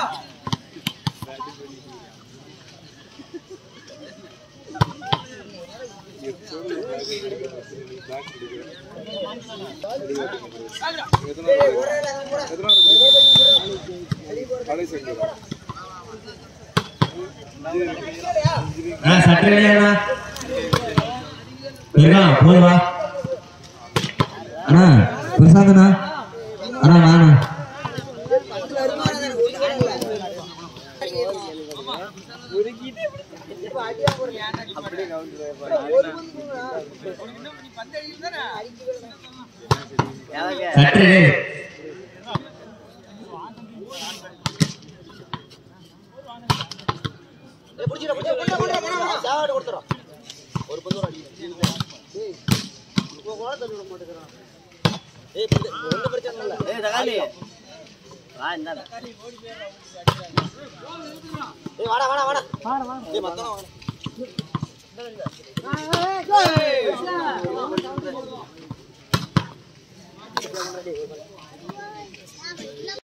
அண்ணா சட்டை இல்லையாண்ணா இருக்கா போய் வா அண்ணா பிரசாந்தண்ணா அண்ணா வாண்ணா சட்டை வாடா வாடா வாடா ஏய் மத்தனா வாடா